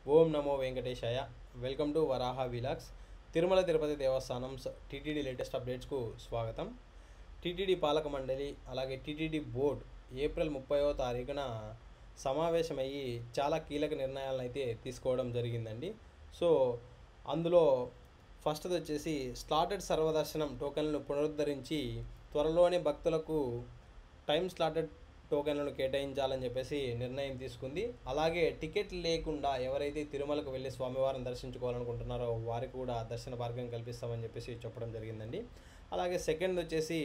ఓం నమో వెంకటేశాయ welcome to Varaha vlogs Tirumala Tirupati Devasthanam TTD latest అప్డేట్స్కు స్వాగతం టీటీడీ పాలక మండలి అలాగే టీటీడీ బోర్డ్ ఏప్రిల్ ముప్పైవ తారీఖున సమావేశమయ్యి చాలా కీలక నిర్ణయాలను అయితే తీసుకోవడం జరిగిందండి సో అందులో ఫస్ట్ది వచ్చేసి స్లాటెడ్ సర్వదర్శనం టోకెన్లను పునరుద్ధరించి త్వరలోనే భక్తులకు టైం స్లాటెడ్ టోకెన్లను కేటాయించాలని చెప్పేసి నిర్ణయం తీసుకుంది అలాగే టికెట్ లేకుండా ఎవరైతే తిరుమలకు వెళ్ళి స్వామివారిని దర్శించుకోవాలనుకుంటున్నారో వారికి కూడా దర్శన మార్గం కల్పిస్తామని చెప్పేసి చెప్పడం జరిగిందండి అలాగే సెకండ్ వచ్చేసి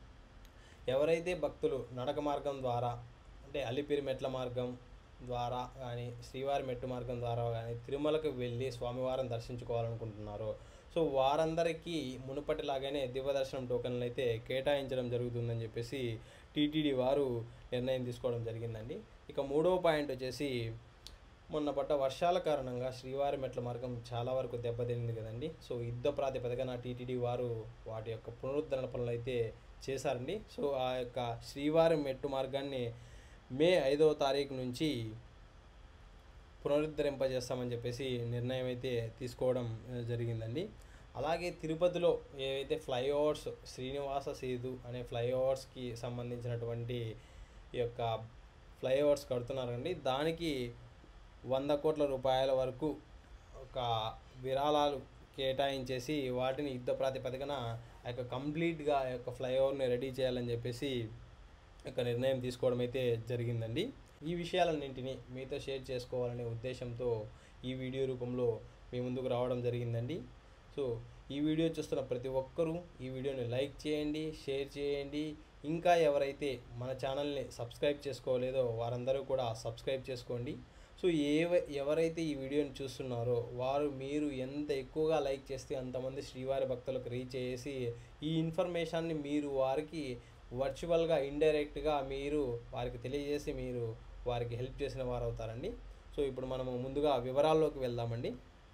ఎవరైతే భక్తులు నడక మార్గం ద్వారా అంటే అలిపిరి మెట్ల మార్గం ద్వారా కానీ శ్రీవారి మెట్టు మార్గం ద్వారా కానీ తిరుమలకు వెళ్ళి స్వామివారిని దర్శించుకోవాలనుకుంటున్నారో సో వారందరికీ మునుపటిలాగానే దివ్య దర్శనం టోకెన్లు అయితే కేటాయించడం జరుగుతుందని చెప్పేసి టీటీడీ వారు నిర్ణయం తీసుకోవడం జరిగిందండి ఇక మూడవ పాయింట్ వచ్చేసి మొన్న పడ్డ వర్షాల కారణంగా శ్రీవారి మెట్ల మార్గం చాలా వరకు దెబ్బతింది కదండి సో యుద్ధ ప్రాతిపదికన టీటీడీ వారు వాటి యొక్క పునరుద్ధరణ పనులు అయితే చేశారండి సో ఆ యొక్క శ్రీవారి మెట్టు మార్గాన్ని మే ఐదవ తారీఖు నుంచి పునరుద్ధరింపజేస్తామని చెప్పేసి నిర్ణయం అయితే తీసుకోవడం ఆ, జరిగిందండి అలాగే తిరుపతిలో ఏవైతే ఫ్లైఓవర్స్ శ్రీనివాస సేతు అనే ఫ్లైఓవర్స్కి సంబంధించినటువంటి ఈ యొక్క ఫ్లైఓవర్స్ కడుతున్నారండి దానికి వంద కోట్ల రూపాయల వరకు ఒక విరాళాలు కేటాయించేసి వాటిని యుద్ధ ప్రాతిపదికన ఆ యొక్క కంప్లీట్గా ఆ యొక్క ఫ్లైఓవర్ని రెడీ చేయాలని చెప్పేసి ఒక నిర్ణయం తీసుకోవడం అయితే జరిగిందండి ఈ విషయాలన్నింటినీ మీతో షేర్ చేసుకోవాలనే ఉద్దేశంతో ఈ వీడియో రూపంలో మీ ముందుకు రావడం జరిగిందండి సో ఈ వీడియో చూస్తున్న ప్రతి ఒక్కరూ ఈ వీడియోని లైక్ చేయండి షేర్ చేయండి ఇంకా ఎవరైతే మన ఛానల్ని సబ్స్క్రైబ్ చేసుకోలేదో వారందరూ కూడా సబ్స్క్రైబ్ చేసుకోండి సో ఏవ ఎవరైతే ఈ వీడియోని చూస్తున్నారో వారు మీరు ఎంత ఎక్కువగా లైక్ చేస్తే అంతమంది శ్రీవారి భక్తులకు రీచ్ చేసి ఈ ఇన్ఫర్మేషన్ని మీరు వారికి వర్చువల్గా ఇండైరెక్ట్గా మీరు వారికి తెలియజేసి మీరు వారికి హెల్ప్ చేసిన వారు అవుతారండి సో ఇప్పుడు మనము ముందుగా వివరాల్లోకి వెళ్దామండి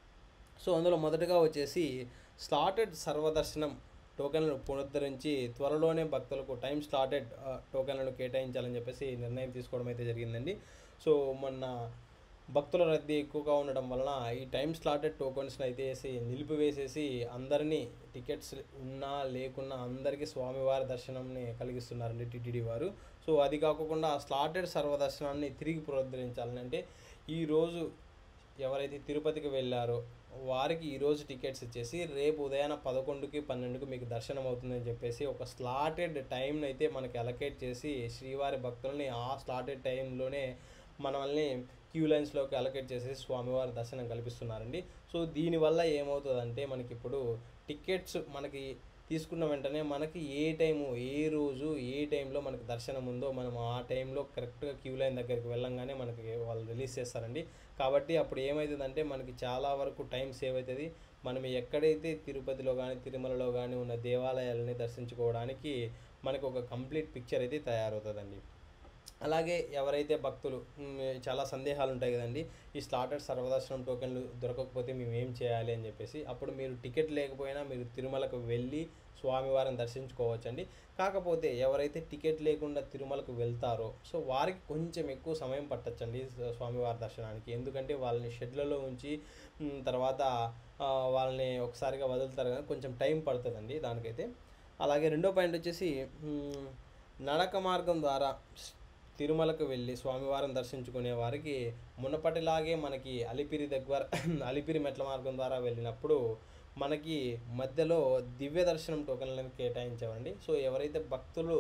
సో అందులో మొదటగా వచ్చేసి స్లాటెడ్ సర్వదర్శనం టోకెన్లను పునరుద్ధరించి త్వరలోనే భక్తులకు టైం స్లాటెడ్ ఆ, టోకెన్లను కేటాయించాలని చెప్పేసి నిర్ణయం తీసుకోవడం అయితే జరిగిందండి సో మొన్న భక్తుల రద్దీ ఎక్కువగా ఉండడం వలన ఈ టైం స్లాటెడ్ టోకెన్స్ని అయితే వేసి నిలిపివేసేసి అందరినీ టికెట్స్ ఉన్నా లేకున్నా అందరికీ స్వామివారి దర్శనంని కలిగిస్తున్నారండి టీటీడీ వారు సో అది కాకుండా స్లాటెడ్ సర్వదర్శనాన్ని తిరిగి పునరుద్ధరించాలని అంటే ఈరోజు ఎవరైతే తిరుపతికి వెళ్ళారో వారికి ఈరోజు టికెట్స్ ఇచ్చేసి రేపు ఉదయాన పదకొండుకి పన్నెండుకి మీకు దర్శనం అవుతుందని చెప్పేసి ఒక స్లాటెడ్ టైంని అయితే మనకి అలకేట్ చేసి శ్రీవారి భక్తుల్ని ఆ స్లాటెడ్ టైంలోనే మనల్ని క్యూ లైన్స్లోకి అలకేట్ చేసేసి స్వామివారి దర్శనం కల్పిస్తున్నారండి సో దీనివల్ల ఏమవుతుందంటే మనకి ఇప్పుడు టికెట్స్ మనకి తీసుకున్న వెంటనే మనకి ఏ టైము ఏ రోజు ఏ టైంలో మనకి దర్శనం ఉందో మనం ఆ టైంలో కరెక్ట్గా క్యూ లైన్ దగ్గరికి వెళ్ళంగానే మనకి వాళ్ళు రిలీజ్ చేస్తారండి కాబట్టి అప్పుడు ఏమవుతుందంటే మనకి చాలా వరకు టైం సేవ్ అవుతుంది మనం ఎక్కడైతే తిరుపతిలో కానీ తిరుమలలో కానీ ఉన్న దేవాలయాలని దర్శించుకోవడానికి మనకు ఒక కంప్లీట్ పిక్చర్ అయితే తయారవుతుందండి అలాగే ఎవరైతే భక్తులు మ్, చాలా సందేహాలు ఉంటాయి కదండి ఈ స్లాటెడ్ సర్వదర్శనం టోకెన్లు దొరకకపోతే మేము ఏం చేయాలి అని చెప్పేసి అప్పుడు మీరు టికెట్ లేకపోయినా మీరు తిరుమలకు వెళ్ళి స్వామివారిని దర్శించుకోవచ్చండి కాకపోతే ఎవరైతే టికెట్ లేకుండా తిరుమలకు వెళ్తారో సో వారికి కొంచెం ఎక్కువ సమయం పట్టచ్చండి స్వామివారి దర్శనానికి ఎందుకంటే వాళ్ళని షెడ్లలో ఉంచి మ్, తర్వాత ఆ, వాళ్ళని ఒకసారిగా వదులుతారు కదా కొంచెం టైం పడుతుందండి దానికైతే అలాగే రెండో పాయింట్ వచ్చేసి మ్, నడక మార్గం ద్వారా తిరుమలకు వెళ్ళి స్వామివారిని దర్శించుకునే వారికి మునపటిలాగే మనకి అలిపిరి దగ్గర అలిపిరి మెట్ల మార్గం ద్వారా వెళ్ళినప్పుడు మనకి మధ్యలో దివ్య దర్శనం టోకెన్లను కేటాయించామండి సో ఎవరైతే భక్తులు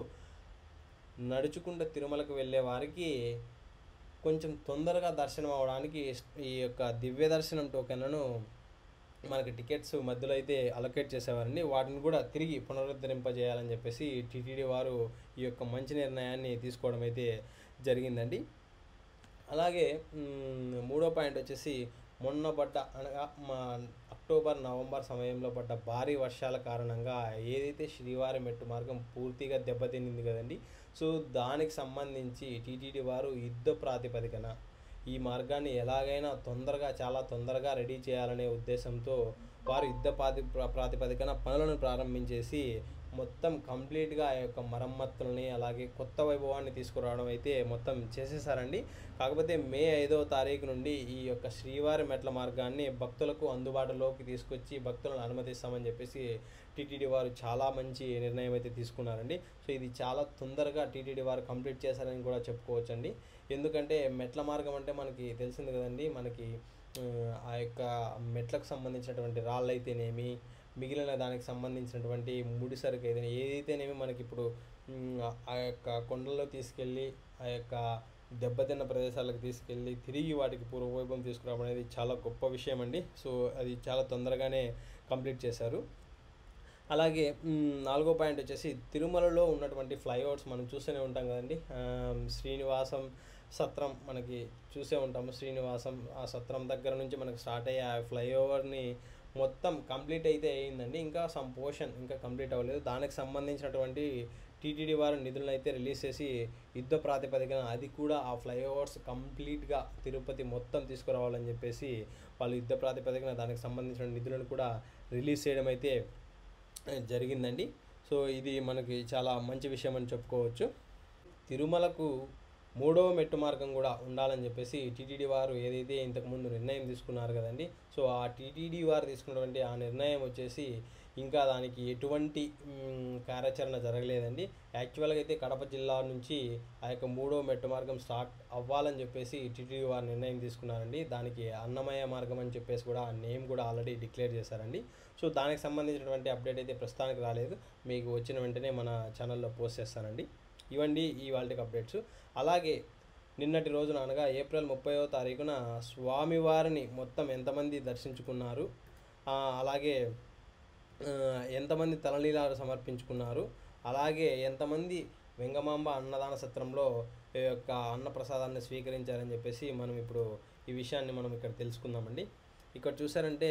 నడుచుకుంటూ తిరుమలకు వెళ్ళే వారికి కొంచెం తొందరగా దర్శనం అవడానికి ఈ యొక్క దివ్య దర్శనం టోకెన్లను మనకి టికెట్స్ మధ్యలో అయితే అలొకేట్ చేసేవారండి వాటిని కూడా తిరిగి పునరుద్ధరింపజేయాలని చెప్పేసి టీటీడీ వారు ఈ యొక్క మంచి నిర్ణయాన్ని తీసుకోవడం అయితే జరిగిందండి అలాగే మ్, మూడో పాయింట్ వచ్చేసి మొన్న పడ్డ అనగా మా అక్టోబర్ నవంబర్ సమయంలో పడ్డ భారీ వర్షాల కారణంగా ఏదైతే శ్రీవారి మెట్టు మార్గం పూర్తిగా దెబ్బతినింది కదండి సో దానికి సంబంధించి టీటీడీ వారు యుద్ధ ప్రాతిపదికన ఈ మార్గాన్ని ఎలాగైనా తొందరగా చాలా తొందరగా రెడీ చేయాలనే ఉద్దేశంతో వారు యుద్ధ ప్రాతి ప్రా- ప్రాతిపదికన పనులను ప్రారంభించేసి మొత్తం కంప్లీట్గా ఆ యొక్క మరమ్మతుల్ని అలాగే కొత్త వైభవాన్ని తీసుకురావడం అయితే మొత్తం చేసేసారండి కాకపోతే మే ఐదవ తారీఖు నుండి ఈ యొక్క శ్రీవారి మెట్ల మార్గాన్ని భక్తులకు అందుబాటులోకి తీసుకొచ్చి భక్తులను అనుమతిస్తామని చెప్పేసి టీటీడీ వారు చాలా మంచి నిర్ణయం అయితే తీసుకున్నారండి సో ఇది చాలా తొందరగా టీటీడీ వారు కంప్లీట్ చేశారని కూడా చెప్పుకోవచ్చండి ఎందుకంటే మెట్ల మార్గం అంటే మనకి తెలిసింది కదండి మనకి ఆ, ఆ యొక్క మెట్లకు సంబంధించినటువంటి రాళ్ళు అయితేనేమి మిగిలిన దానికి సంబంధించినటువంటి ముడి సరుకు ఏదైనా ఏదైతేనేమి మనకి ఇప్పుడు మ్, ఆ యొక్క కొండల్లో తీసుకెళ్ళి ఆ యొక్క దెబ్బతిన్న ప్రదేశాలకు తీసుకెళ్ళి తిరిగి వాటికి పూర్వవైభవం తీసుకురావడం అనేది చాలా గొప్ప విషయం అండి సో అది చాలా తొందరగానే కంప్లీట్ చేశారు అలాగే మ్, నాలుగో పాయింట్ వచ్చేసి తిరుమలలో ఉన్నటువంటి ఫ్లైఓవర్స్ మనం చూస్తూనే ఉంటాం కదండి ఆ, శ్రీనివాసం సత్రం మనకి చూసే ఉంటాము శ్రీనివాసం ఆ సత్రం దగ్గర నుంచి మనకు స్టార్ట్ అయ్యే ఆ ఫ్లైఓవర్ని మొత్తం కంప్లీట్ అయితే అయ్యిందండి ఇంకా సమ్ పోర్షన్ ఇంకా కంప్లీట్ అవ్వలేదు దానికి సంబంధించినటువంటి టీటీడీ వారు నిధులను అయితే రిలీజ్ చేసి యుద్ధ ప్రాతిపదికన అది కూడా ఆ ఫ్లైఓవర్స్ కంప్లీట్గా తిరుపతి మొత్తం తీసుకురావాలని చెప్పేసి వాళ్ళు యుద్ధ ప్రాతిపదికన దానికి సంబంధించిన నిధులను కూడా రిలీజ్ చేయడం అయితే జరిగిందండి సో ఇది మనకి చాలా మంచి విషయం అని చెప్పుకోవచ్చు తిరుమలకు మూడవ మెట్టు మార్గం కూడా ఉండాలని చెప్పేసి టీటీడీ వారు ఏదైతే ఇంతకుముందు నిర్ణయం తీసుకున్నారు కదండి సో ఆ టీటీడీ వారు తీసుకున్నటువంటి ఆ నిర్ణయం వచ్చేసి ఇంకా దానికి ఎటువంటి మ్, కార్యాచరణ జరగలేదండి యాక్చువల్గా అయితే కడప జిల్లా నుంచి ఆ యొక్క మూడో మెట్టు మార్గం స్టార్ట్ అవ్వాలని చెప్పేసి టీటీడీ వారు నిర్ణయం తీసుకున్నారండి దానికి అన్నమయ్య మార్గం అని చెప్పేసి కూడా ఆ నేమ్ కూడా ఆల్రెడీ డిక్లేర్ చేశారండి సో దానికి సంబంధించినటువంటి అప్డేట్ అయితే ప్రస్తుతానికి రాలేదు మీకు వచ్చిన వెంటనే మన ఛానల్లో పోస్ట్ చేస్తానండి ఇవండి ఈ వాళ్ళకి అప్డేట్స్ అలాగే నిన్నటి రోజున అనగా ఏప్రిల్ ముప్పైవ తారీఖున స్వామివారిని మొత్తం ఎంతమంది దర్శించుకున్నారు ఆ, అలాగే ఆ, ఎంతమంది తలనీలాలు సమర్పించుకున్నారు అలాగే ఎంతమంది వెంగమాంబ అన్నదాన సత్రంలో ఈ యొక్క అన్నప్రసాదాన్ని స్వీకరించారని చెప్పేసి మనం ఇప్పుడు ఈ విషయాన్ని మనం ఇక్కడ తెలుసుకుందామండి ఇక్కడ చూసారంటే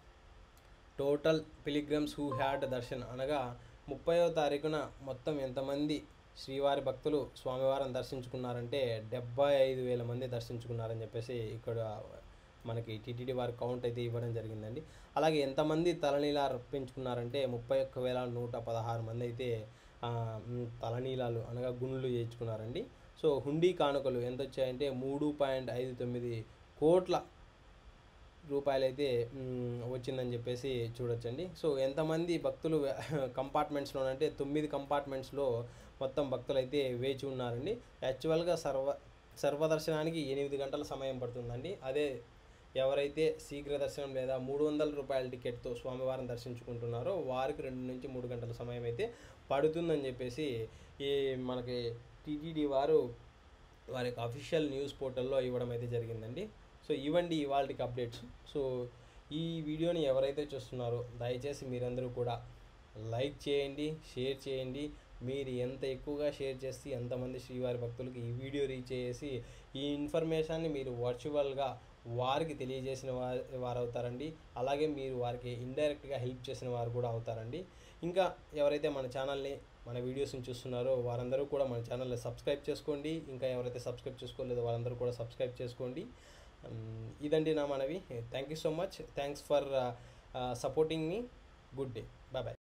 total pilgrims who had darshan అనగా ముప్పైవ తారీఖున మొత్తం ఎంతమంది శ్రీవారి భక్తులు స్వామివారిని దర్శించుకున్నారంటే డెబ్బై ఐదు వేల మంది దర్శించుకున్నారని చెప్పేసి ఇక్కడ మనకి టీటీడీ వారి కౌంట్ అయితే ఇవ్వడం జరిగిందండి అలాగే ఎంతమంది తలనీలా అర్పించుకున్నారంటే ముప్పై ఒక్క వేల నూట పదహారు మంది అయితే ఆ, మ్, తలనీలాలు అనగా గుండ్లు చేయించుకున్నారండి సో హుండీ కానుకలు ఎంత వచ్చాయంటే మూడు పాయింట్ ఐదు తొమ్మిది కోట్ల రూపాయలైతే మ్, వచ్చిందని చెప్పేసి చూడొచ్చండి సో ఎంతమంది భక్తులు కంపార్ట్మెంట్స్లో అంటే తొమ్మిది కంపార్ట్మెంట్స్లో మొత్తం భక్తులు అయితే వేచి ఉన్నారండి యాక్చువల్గా సర్వ సర్వదర్శనానికి ఎనిమిది గంటల సమయం పడుతుందండి అదే ఎవరైతే శీఘ్ర దర్శనం లేదా మూడు వందల రూపాయల టికెట్తో స్వామివారిని దర్శించుకుంటున్నారో వారికి రెండు నుంచి మూడు గంటల సమయం అయితే పడుతుందని చెప్పేసి ఈ మనకి టీటీడీ వారు వారి యొక్క అఫీషియల్ న్యూస్ పోర్టల్లో ఇవ్వడం అయితే జరిగిందండి సో ఇవ్వండి ఇవాళకి అప్డేట్స్ సో ఈ వీడియోని ఎవరైతే చూస్తున్నారో దయచేసి మీరందరూ కూడా లైక్ చేయండి షేర్ చేయండి మీరు ఎంత ఎక్కువగా షేర్ చేస్తే ఎంతమంది శ్రీవారి భక్తులకి ఈ వీడియో రీచ్ చేసి ఈ ఇన్ఫర్మేషన్ని మీరు వర్చువల్గా వారికి తెలియజేసిన వారు వారు అవుతారండి అలాగే మీరు వారికి ఇండైరెక్ట్గా హెల్ప్ చేసిన వారు కూడా అవుతారండి ఇంకా ఎవరైతే మన ఛానల్ని మన వీడియోస్ని చూస్తున్నారో వారందరూ కూడా మన ఛానల్ని సబ్స్క్రైబ్ చేసుకోండి ఇంకా ఎవరైతే సబ్స్క్రైబ్ చేసుకోలేదో వారందరూ కూడా సబ్స్క్రైబ్ చేసుకోండి ఉమ్, ఇదండి నా మనవి thank you so much thanks for supporting మీ గుడ్ డే బాయ్ బాయ్